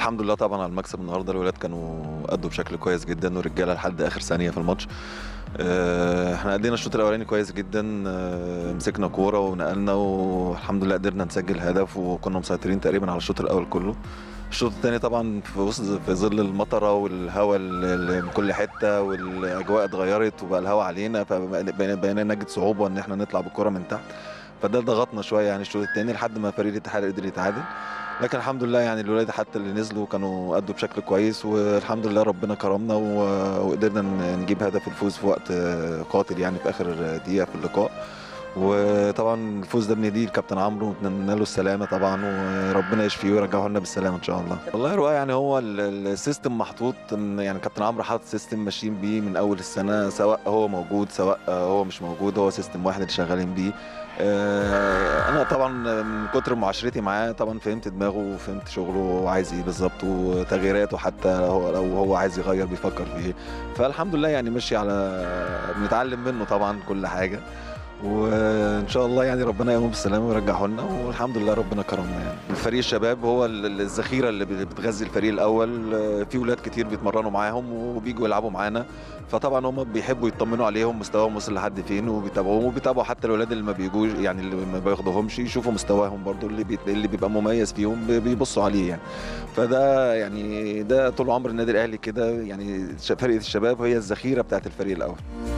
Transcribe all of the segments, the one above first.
الحمد لله طبعا على المكسب النهارده الولاد كانوا أدوا بشكل كويس جدا والرجاله لحد اخر ثانيه في الماتش آه، احنا ادينا الشوط الاولاني كويس جدا آه، مسكنا كوره ونقلنا والحمد لله قدرنا نسجل هدف وكنا مسيطرين تقريبا على الشوط الاول كله الشوط الثاني طبعا في وسط في ظل المطره والهواء اللي من كل حته والاجواء اتغيرت وبقى الهواء علينا فبقينا نجد صعوبه ان احنا نطلع بالكره من تحت فده ضغطنا شويه يعني الشوط الثاني لحد ما فريق الاتحاد قدر يتعادل لكن الحمد لله يعني الولاد حتى اللي نزلوا كانوا أدوا بشكل كويس والحمد لله ربنا كرمنا و- وقدرنا ن- نجيب هدف الفوز في وقت قاتل يعني في آخر دقيقة في اللقاء وطبعا الفوز ده بنديه لكابتن عمرو ونتمنى له السلامه طبعا وربنا يشفيه ويرجعه لنا بالسلامه ان شاء الله. والله رؤى يعني هو ال- ال- السيستم محطوط إن يعني كابتن عمرو حاطط سيستم ماشيين بيه من اول السنه سواء هو موجود سواء هو مش موجود هو سيستم واحد اللي شغالين بيه. آه، انا طبعا من كتر معاشرتي معاه طبعا فهمت دماغه وفهمت شغله وعايز ايه بالظبط وتغييراته حتى لو لو هو عايز يغير بيفكر في ايه فالحمد لله يعني ماشي على بنتعلم منه طبعا كل حاجه وان شاء الله يعني ربنا يقوم بالسلامه ويرجعه لنا والحمد لله ربنا كرمنا يعني الفريق الشباب هو ال- ال- الذخيره اللي بت- بتغذي الفريق الاول آه، في ولاد كتير بيتمرنوا معاهم وبيجوا يلعبوا معانا فطبعا هم بيحبوا يطمنوا عليهم مستواهم وصل لحد فين وبيتابعوهم وبيتابعوا حتى الولاد اللي ما بيجوش يعني اللي ما بياخدوهمش يشوفوا مستواهم برضو اللي بي اللي بيبقى مميز فيهم بي- بيبصوا عليه يعني فده يعني ده طول عمر النادي الاهلي كده يعني ش- فرقه الشباب هي الذخيره بتاعت الفريق الاول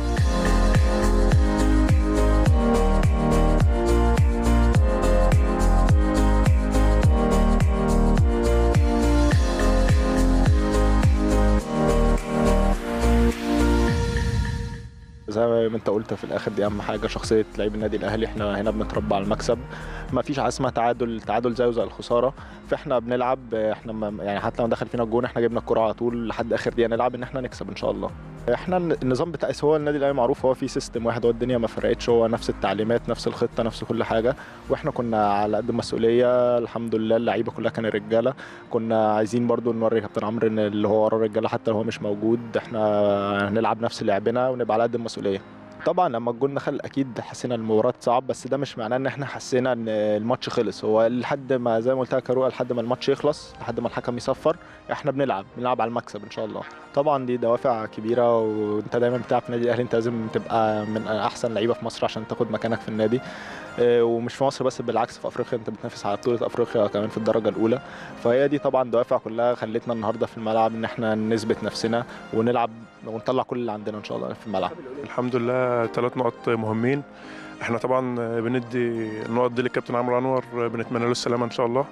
زي ما انت قلت في الاخر دي اهم حاجه شخصيه لعيب النادي الاهلي احنا هنا بنتربى على المكسب ما فيش حاجه اسمها تعادل التعادل زيه زي الخساره فاحنا بنلعب احنا ما يعني حتى لو دخل فينا الجون احنا جبنا الكره على طول لحد اخر دقيقه نلعب ان احنا نكسب ان شاء الله احنا النظام بتاع هو النادي الاهلي معروف هو في سيستم واحد هو الدنيا ما فرقتش هو نفس التعليمات نفس الخطه نفس كل حاجه واحنا كنا على قد المسؤوليه الحمد لله اللعيبه كلها كانوا رجاله كنا عايزين برضو نوري كابتن عمرو ان اللي هو ورا الرجاله حتى لو هو مش موجود احنا هنلعب نفس لعبنا ونبقى على قد المسؤوليه طبعا لما الجون دخل اكيد حسينا المباراه صعب بس ده مش معناه ان احنا حسينا ان الماتش خلص هو لحد ما زي ما قلت لك يا رؤى لحد ما الماتش يخلص لحد ما الحكم يصفر احنا بنلعب بنلعب على المكسب ان شاء الله طبعا دي دوافع كبيره وانت دايما بتلعب في النادي الاهلي انت لازم تبقى من احسن لعيبه في مصر عشان تاخد مكانك في النادي آه، ومش في مصر بس بالعكس في افريقيا انت بتنافس على بطوله افريقيا كمان في الدرجه الاولى فهي دي طبعا دوافع كلها خلتنا النهارده في الملعب ان احنا نثبت نفسنا ونلعب ونطلع كل اللي عندنا ان شاء الله في الملعب الحمد لله ثلاث نقط مهمين احنا طبعا بندي النقط دي للكابتن عمرو انور بنتمنى له السلامه ان شاء الله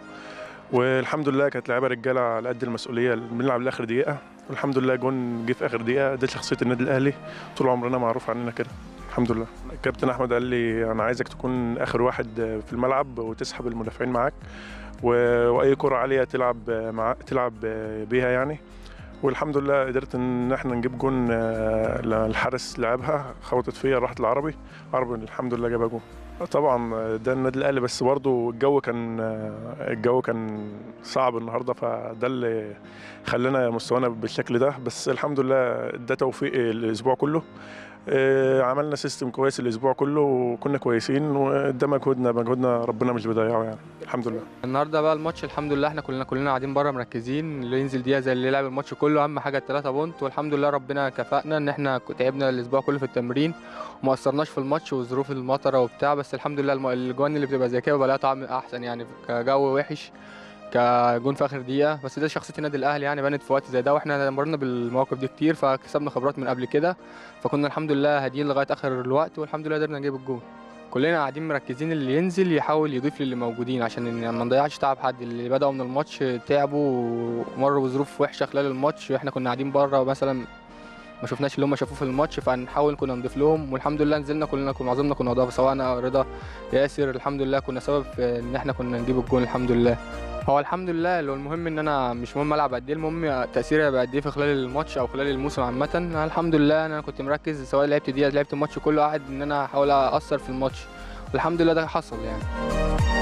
والحمد لله كانت لعيبه رجاله على قد المسؤوليه بنلعب لاخر دقيقه والحمد لله جون جه في اخر دقيقه ده شخصيه النادي الاهلي طول عمرنا معروف عننا كده الحمد لله الكابتن احمد قال لي انا عايزك تكون اخر واحد في الملعب وتسحب المدافعين معاك و- واي كره عاليه تلعب مع تلعب بيها يعني والحمد لله قدرت ان احنا نجيب جون آه، الحارس لعبها خبطت فيا راحت العربي عربي الحمد لله جابها جون طبعا ده النادي الاهلي بس برضه الجو كان آه، الجو كان صعب النهارده فده اللي خلانا مستوانا بالشكل ده بس الحمد لله ده توفيق الاسبوع كله آه، عملنا سيستم كويس الاسبوع كله وكنا كويسين وده مجهودنا مجهودنا ربنا مش بيضيعه يعني الحمد لله النهارده بقى الماتش الحمد لله احنا كلنا كلنا قاعدين بره مركزين اللي ينزل دقيقه زي اللي لعب الماتش كله اهم حاجه الثلاثه بونت والحمد لله ربنا كفانا ان احنا ك- تعبنا الاسبوع كله في التمرين وما قصرناش في الماتش وظروف المطره وبتاع بس الحمد لله الم- الاجوان اللي بتبقى زي كده بيبقى لها طعم احسن يعني كجو وحش كجون في اخر دقيقه بس ده شخصيه النادي الاهلي يعني بانت في وقت زي ده واحنا مرينا بالمواقف دي كتير فكسبنا خبرات من قبل كده فكنا الحمد لله هاديين لغايه اخر الوقت والحمد لله قدرنا نجيب الجون كلنا قاعدين مركزين اللي ينزل يحاول يضيف للي موجودين عشان ما نضيعش تعب حد اللي بدأوا من الماتش تعبوا ومروا بظروف وحشه خلال الماتش واحنا كنا قاعدين بره مثلا ما شفناش اللي هم شافوه في الماتش فنحاول كنا نضيف لهم والحمد لله نزلنا كلنا كنا معظمنا كنا اضافه سواء انا رضا ياسر الحمد لله كنا سبب في ان احنا كنا نجيب الجون الحمد لله هو الحمد لله اللي هو المهم ان انا مش مهم العب قد ايه المهم تاثيري هيبقى قد ايه في خلال الماتش او خلال الموسم عامه أنا الحمد لله انا كنت مركز سواء لعبت دقيقه لعبت الماتش كله قاعد ان انا احاول اثر في الماتش والحمد لله ده حصل يعني